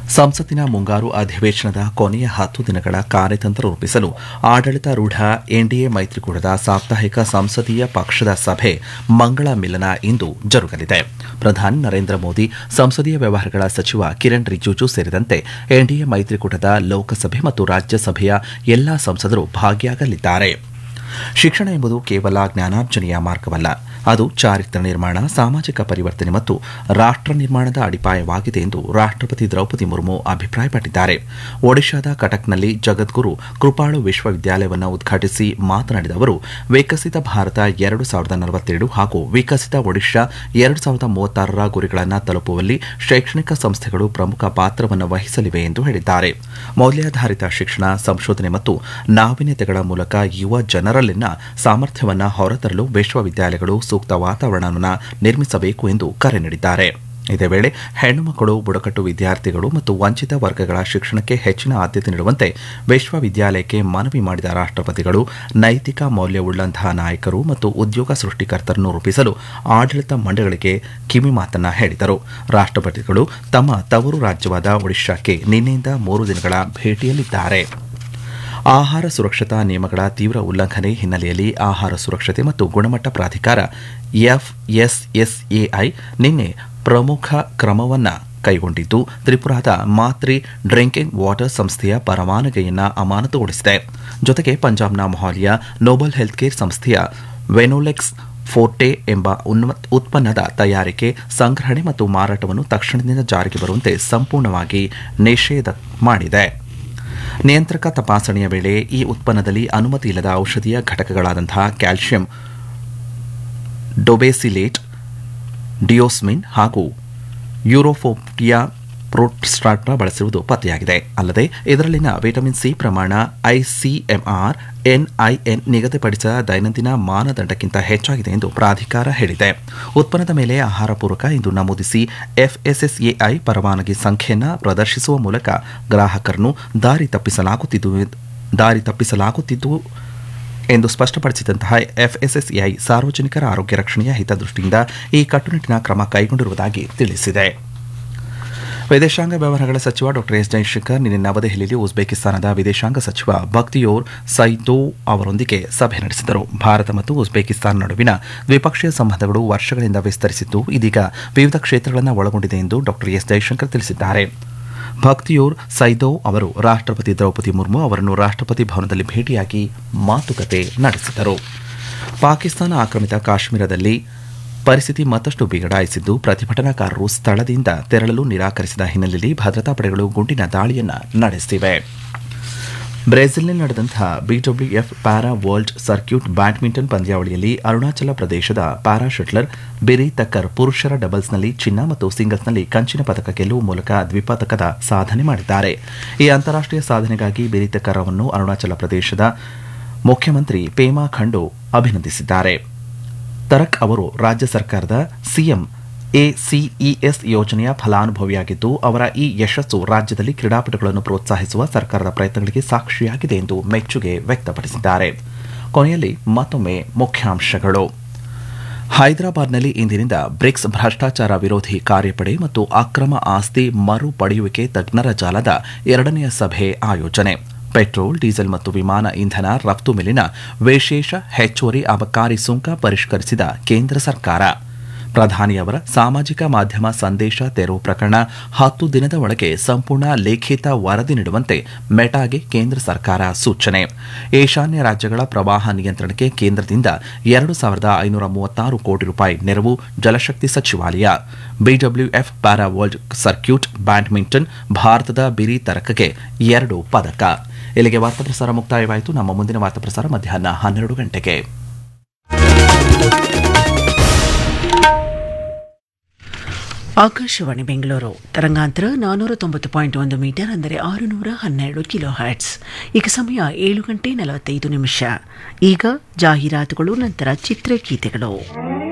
ಸಂಸತ್ತಿನ ಮುಂಗಾರು ಅಧಿವೇಶನದ ಕೊನೆಯ ಹತ್ತು ದಿನಗಳ ಕಾರ್ಯತಂತ್ರ ರೂಪಿಸಲು ಆಡಳಿತಾರೂಢ ಎನ್ಡಿಎ ಮೈತ್ರಿಕೂಟದ ಸಾಪ್ತಾಹಿಕ ಸಂಸದೀಯ ಪಕ್ಷದ ಸಭೆ ಮಂಗಳ ಮಿಲನ ಇಂದು ಜರುಗಲಿದೆ ಪ್ರಧಾನಿ ನರೇಂದ್ರ ಮೋದಿ ಸಂಸದೀಯ ವ್ಯವಹಾರಗಳ ಸಚಿವ ಕಿರಣ್ ರಿಜಿಜು ಸೇರಿದಂತೆ ಎನ್ಡಿಎ ಮೈತ್ರಿಕೂಟದ ಲೋಕಸಭೆ ಮತ್ತು ರಾಜ್ಯಸಭೆಯ ಎಲ್ಲಾ ಸಂಸದರು ಭಾಗಿಯಾಗಲಿದ್ದಾರೆ ಶಿಕ್ಷಣ ಎಂಬುದು ಕೇವಲ ಜ್ಞಾನಾರ್ಜನೆಯ ಮಾರ್ಗವಲ್ಲ ಅದು ಚಾರಿತ್ರ ನಿರ್ಮಾಣ ಸಾಮಾಜಿಕ ಪರಿವರ್ತನೆ ಮತ್ತು ರಾಷ್ಟ್ರ ನಿರ್ಮಾಣದ ಅಡಿಪಾಯವಾಗಿದೆ ಎಂದು ರಾಷ್ಟ್ರಪತಿ ದ್ರೌಪದಿ ಮುರ್ಮು ಅಭಿಪ್ರಾಯಪಟ್ಟಿದ್ದಾರೆ ಒಡಿಶಾದ ಕಟಕ್ನಲ್ಲಿ ಜಗದ್ಗುರು ಕೃಪಾಳು ವಿಶ್ವವಿದ್ಯಾಲಯವನ್ನು ಉದ್ಘಾಟಿಸಿ ಮಾತನಾಡಿದ ಅವರು ವಿಕಸಿತ ಭಾರತ ಎರಡು ಸಾವಿರದ ನಲವತ್ತೆರಡು ಹಾಗೂ ವಿಕಸಿತ ಒಡಿಶಾ ಎರಡು ಸಾವಿರದ ಮೂವತ್ತಾರರ ಗುರಿಗಳನ್ನು ತಲುಪುವಲ್ಲಿ ಶೈಕ್ಷಣಿಕ ಸಂಸ್ಥೆಗಳು ಪ್ರಮುಖ ಪಾತ್ರವನ್ನು ವಹಿಸಲಿವೆ ಎಂದು ಹೇಳಿದ್ದಾರೆ ಮೌಲ್ಯಾಧಾರಿತ ಶಿಕ್ಷಣ ಸಂಶೋಧನೆ ಮತ್ತು ನಾವೀನ್ಯತೆಗಳ ಮೂಲಕ ಯುವ ಜನರಲ್ಲಿನ ಸಾಮರ್ಥ್ಯವನ್ನು ಹೊರತರಲು ವಿಶ್ವವಿದ್ಯಾಲಯಗಳು ಸೂಕ್ತ ವಾತಾವರಣವನ್ನು ನಿರ್ಮಿಸಬೇಕು ಎಂದು ಕರೆ ನೀಡಿದ್ದಾರೆ ಇದೇ ವೇಳೆ ಹೆಣ್ಣು ಮಕ್ಕಳು ಬುಡಕಟ್ಟು ವಿದ್ಯಾರ್ಥಿಗಳು ಮತ್ತು ವಂಚಿತ ವರ್ಗಗಳ ಶಿಕ್ಷಣಕ್ಕೆ ಹೆಚ್ಚಿನ ಆದ್ಯತೆ ನೀಡುವಂತೆ ವಿಶ್ವವಿದ್ಯಾಲಯಕ್ಕೆ ಮನವಿ ಮಾಡಿದ ರಾಷ್ಟ್ರಪತಿಗಳು ನೈತಿಕ ಮೌಲ್ಯವುಳ್ಳಂತಹ ನಾಯಕರು ಮತ್ತು ಉದ್ಯೋಗ ಸೃಷ್ಟಿಕರ್ತರನ್ನು ರೂಪಿಸಲು ಆಡಳಿತ ಮಂಡಳಿಗಳಿಗೆ ಕಿವಿ ಮಾತನ್ನ ಹೇಳಿದರು ರಾಷ್ಟ್ರಪತಿಗಳು ತಮ್ಮ ತವರು ರಾಜ್ಯವಾದ ಒಡಿಶಾಕ್ಕೆ ನಿನ್ನೆಯಿಂದ ಮೂರು ದಿನಗಳ ಭೇಟಿಯಲ್ಲಿದ್ದಾರೆ ಆಹಾರ ಸುರಕ್ಷತಾ ನಿಯಮಗಳ ತೀವ್ರ ಉಲ್ಲಂಘನೆ ಹಿನ್ನೆಲೆಯಲ್ಲಿ ಆಹಾರ ಸುರಕ್ಷತೆ ಮತ್ತು ಗುಣಮಟ್ಟ ಪ್ರಾಧಿಕಾರ ಎಫ್ಎಸ್ಎಸ್ಎಐ ನಿನ್ನೆ ಪ್ರಮುಖ ಕ್ರಮವನ್ನು ಕೈಗೊಂಡಿದ್ದು ತ್ರಿಪುರಾದ ಮಾತ್ರಿ ಡ್ರಿಂಕಿಂಗ್ ವಾಟರ್ ಸಂಸ್ಥೆಯ ಪರವಾನಗಿಯನ್ನು ಅಮಾನತುಗೊಳಿಸಿದೆ ಜೊತೆಗೆ ಪಂಜಾಬ್ನ ಮೊಹಾಲಿಯ ನೋಬಲ್ ಹೆಲ್ತ್ ಕೇರ್ ಸಂಸ್ಥೆಯ ವೆನೋಲೆಕ್ಸ್ ಫೋರ್ಟೆ ಎಂಬ ಉತ್ಪನ್ನದ ತಯಾರಿಕೆ ಸಂಗ್ರಹಣೆ ಮತ್ತು ಮಾರಾಟವನ್ನು ತಕ್ಷಣದಿಂದ ಜಾರಿಗೆ ಬರುವಂತೆ ಸಂಪೂರ್ಣವಾಗಿ ನಿಷೇಧ ಮಾಡಿದೆ ನಿಯಂತ್ರಕ ತಪಾಸಣೆಯ ವೇಳೆ ಈ ಉತ್ಪನ್ನದಲ್ಲಿ ಅನುಮತಿ ಇಲ್ಲದ ಔಷಧೀಯ ಘಟಕಗಳಾದಂತಹ ಕ್ಯಾಲ್ಸಿಯಂ ಡೊಬೆಸಿಲೇಟ್ ಡಿಯೋಸ್ಮಿನ್ ಹಾಗೂ ಯೂರೋಫೋಪಿಯಾ ಪ್ರೋಟ್ಸ್ಟಾಟ್ನ ಬಳಸಿರುವುದು ಪತ್ತೆಯಾಗಿದೆ ಅಲ್ಲದೆ ಇದರಲ್ಲಿನ ವಿಟಮಿನ್ ಸಿ ಪ್ರಮಾಣ ಐಸಿಎಂಆರ್ ಎನ್ಐಎನ್ ನಿಗದಿಪಡಿಸಿದ ದೈನಂದಿನ ಮಾನದಂಡಕ್ಕಿಂತ ಹೆಚ್ಚಾಗಿದೆ ಎಂದು ಪ್ರಾಧಿಕಾರ ಹೇಳಿದೆ ಉತ್ಪನ್ನದ ಮೇಲೆ ಆಹಾರ ಪೂರಕ ಎಂದು ನಮೂದಿಸಿ ಎಫ್ಎಸ್ಎಸ್ಎಐ ಪರವಾನಗಿ ಸಂಖ್ಯೆಯನ್ನು ಪ್ರದರ್ಶಿಸುವ ಮೂಲಕ ಗ್ರಾಹಕರನ್ನು ದಾರಿ ತಪ್ಪಿಸಲಾಗುತ್ತಿದ್ದು ದಾರಿ ತಪ್ಪಿಸಲಾಗುತ್ತಿದ್ದು ಎಂದು ಸ್ಪಷ್ಟಪಡಿಸಿದಂತಹ ಎಫ್ಎಸ್ಎಸ್ಎಐ ಸಾರ್ವಜನಿಕರ ಆರೋಗ್ಯ ರಕ್ಷಣೆಯ ಹಿತದೃಷ್ಟಿಯಿಂದ ಈ ಕಟ್ಟುನಿಟ್ಟಿನ ಕ್ರಮ ಕೈಗೊಂಡಿರುವುದಾಗಿ ತಿಳಿಸಿದೆ ವಿದೇಶಾಂಗ ವ್ಯವಹಾರಗಳ ಸಚಿವ ಡಾ ಎಸ್ ಜೈಶಂಕರ್ ನಿನ್ನೆ ನವದೆಹಲಿಯಲ್ಲಿ ಉಜ್ಬೇಕಿಸ್ತಾನದ ವಿದೇಶಾಂಗ ಸಚಿವ ಬಕ್ತಿಯೋರ್ ಸೈದೋವ್ ಅವರೊಂದಿಗೆ ಸಭೆ ನಡೆಸಿದರು ಭಾರತ ಮತ್ತು ಉಜ್ಬೇಕಿಸ್ತಾನ ನಡುವಿನ ದ್ವಿಪಕ್ಷೀಯ ಸಂಬಂಧಗಳು ವರ್ಷಗಳಿಂದ ವಿಸ್ತರಿಸಿದ್ದು ಇದೀಗ ವಿವಿಧ ಕ್ಷೇತ್ರಗಳನ್ನು ಒಳಗೊಂಡಿದೆ ಎಂದು ಡಾ ಎಸ್ ಜೈಶಂಕರ್ ತಿಳಿಸಿದ್ದಾರೆ ಭಕ್ತಿಯೂರ್ ಸೈದೋವ್ ಅವರು ರಾಷ್ಟ್ರಪತಿ ದ್ರೌಪದಿ ಮುರ್ಮು ಅವರನ್ನು ರಾಷ್ಟ್ರಪತಿ ಭವನದಲ್ಲಿ ಭೇಟಿಯಾಗಿ ಮಾತುಕತೆ ನಡೆಸಿದರು ಪಾಕಿಸ್ತಾನ ಆಕ್ರಮಿತ ಕಾಶ್ಮೀರದಲ್ಲಿ ಪರಿಸ್ಥಿತಿ ಮತ್ತಷ್ಟು ಬಿಗಡಾಯಿಸಿದ್ದು ಪ್ರತಿಭಟನಾಕಾರರು ಸ್ಥಳದಿಂದ ತೆರಳಲು ನಿರಾಕರಿಸಿದ ಹಿನ್ನೆಲೆಯಲ್ಲಿ ಭದ್ರತಾ ಪಡೆಗಳು ಗುಂಡಿನ ದಾಳಿಯನ್ನು ನಡೆಸಿವೆ ಬ್ರೆಜಿಲ್ನಲ್ಲಿ ನಡೆದಂತಹ BWF para world circuit badminton ಪಂದ್ಯಾವಳಿಯಲ್ಲಿ ಅರುಣಾಚಲ ಪ್ರದೇಶದ ಪ್ಯಾರಾ ಶಟ್ಲರ್ ಬಿರಿ ತಕ್ಕರ್ ಪುರುಷರ ಡಬಲ್ಸ್ನಲ್ಲಿ ಚಿನ್ನ ಮತ್ತು ಸಿಂಗಲ್ಸ್ನಲ್ಲಿ ಕಂಚಿನ ಪದಕ ಗೆಲ್ಲುವ ಮೂಲಕ ದ್ವಿಪದಕದ ಸಾಧನೆ ಮಾಡಿದ್ದಾರೆ ಈ ಅಂತಾರಾಷ್ಟೀಯ ಸಾಧನೆಗಾಗಿ ಬಿರಿ ತಕ್ಕರ್ ಅವರನ್ನು ಅರುಣಾಚಲ ಪ್ರದೇಶದ ಮುಖ್ಯಮಂತ್ರಿ ಪೇಮಾ ಖಂಡು ಅಭಿನಂದಿಸಿದ್ದಾರೆ ತರಕ್ ಅವರು ರಾಜ್ಯ ಸರ್ಕಾರದ ಸಿಎಂ ಎಸಿಇಎಸ್ ಯೋಜನೆಯ ಫಲಾನುಭವಿಯಾಗಿದ್ದು ಅವರ ಈ ಯಶಸ್ಸು ರಾಜ್ಯದಲ್ಲಿ ಕ್ರೀಡಾಪಟುಗಳನ್ನು ಪ್ರೋತ್ಸಾಹಿಸುವ ಸರ್ಕಾರದ ಪ್ರಯತ್ನಗಳಿಗೆ ಸಾಕ್ಷಿಯಾಗಿದೆ ಎಂದು ಮೆಚ್ಚುಗೆ ವ್ಯಕ್ತಪಡಿಸಿದ್ದಾರೆ ಕೊನೆಯಲ್ಲಿ ಮತ್ತೊಮ್ಮೆ ಮುಖ್ಯಾಂಶಗಳು ಹೈದರಾಬಾದ್ನಲ್ಲಿ ಇಂದಿನಿಂದ ಬ್ರಿಕ್ಸ್ ಭ್ರಷ್ಟಾಚಾರ ವಿರೋಧಿ ಕಾರ್ಯಪಡೆ ಮತ್ತು ಅಕ್ರಮ ಆಸ್ತಿ ಮರುಪಡೆಯುವಿಕೆ ತಜ್ಞರ ಜಾಲದ ಎರಡನೆಯ ಸಭೆ ಆಯೋಜನೆ ಪೆಟ್ರೋಲ್ ಡೀಸೆಲ್ ಮತ್ತು ವಿಮಾನ ಇಂಧನ ರಫ್ತು ಮೇಲಿನ ವಿಶೇಷ ಹೆಚ್ಚುವರಿ ಅಬಕಾರಿ ಸುಂಕ ಪರಿಷ್ಕರಿಸಿದ ಕೇಂದ್ರ ಸರ್ಕಾರ ಪ್ರಧಾನಿಯವರ ಸಾಮಾಜಿಕ ಮಾಧ್ಯಮ ಸಂದೇಶ ತೆರವು ಪ್ರಕರಣ ಹತ್ತು ದಿನದ ಒಳಗೆ ಸಂಪೂರ್ಣ ಲಿಖಿತ ವರದಿ ನೀಡುವಂತೆ ಮೆಟಾಗೆ ಕೇಂದ್ರ ಸರ್ಕಾರ ಸೂಚನೆ ಈಶಾನ್ಯ ರಾಜ್ಯಗಳ ಪ್ರವಾಹ ನಿಯಂತ್ರಣಕ್ಕೆ ಕೇಂದ್ರದಿಂದ ಎರಡು ಸಾವಿರದ ಐನೂರ ಮೂವತ್ತಾರು ಕೋಟಿ ರೂಪಾಯಿ ನೆರವು ಜಲಶಕ್ತಿ ಸಚಿವಾಲಯ BWF para world circuit badminton ಭಾರತದ ಬಿರಿ ತರಕಗೆ ಎರಡು ಪದಕ ಇಲ್ಲಿಗೆ ವಾರ್ತಾ ಪ್ರಸಾರ ಮುಕ್ತಾಯವಾಯಿತು ನಮ್ಮ ಮುಂದಿನ ವಾರ್ತಾ ಪ್ರಸಾರ ಮಧ್ಯಾಹ್ನ ಹನ್ನೆರಡು ಗಂಟೆಗೆ ಆಕಾಶವಾಣಿ ಬೆಂಗಳೂರು ತರಂಗಾಂತರ ನಾನ್ನೂರ ತೊಂಬತ್ತು ಪಾಯಿಂಟ್ ಒಂದು ಮೀಟರ್ ಅಂದರೆ ಆರುನೂರ ಹನ್ನೆರಡು ಕಿಲೋ ಹ್ಯಾಟ್ಸ್ ಈಗ ಸಮಯ ಏಳು ಗಂಟೆ ನಲವತ್ತೈದು ನಿಮಿಷ ಈಗ ಜಾಹೀರಾತುಗಳು ನಂತರ ಚಿತ್ರಗೀತೆಗಳು